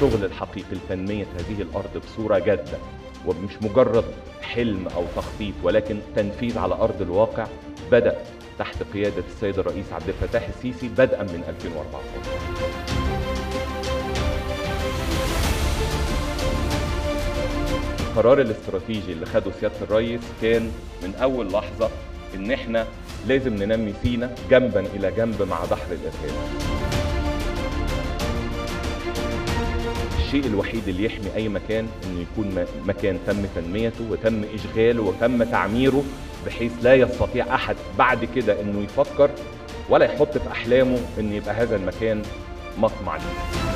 الشغل الحقيقي لتنمية هذه الأرض بصورة جادة ومش مجرد حلم أو تخطيط ولكن تنفيذ على أرض الواقع بدأ تحت قيادة السيد الرئيس عبد الفتاح السيسي بدءا من 2014 القرار الاستراتيجي اللي خده سياده الرئيس كان من اول لحظه ان احنا لازم ننمي سينا جنبا الى جنب مع بحر الارهاب. الشيء الوحيد اللي يحمي اي مكان انه يكون م- مكان تم تنميته وتم اشغاله وتم تعميره بحيث لا يستطيع احد بعد كده انه يفكر ولا يحط في احلامه ان يبقى هذا المكان مطمع ليه.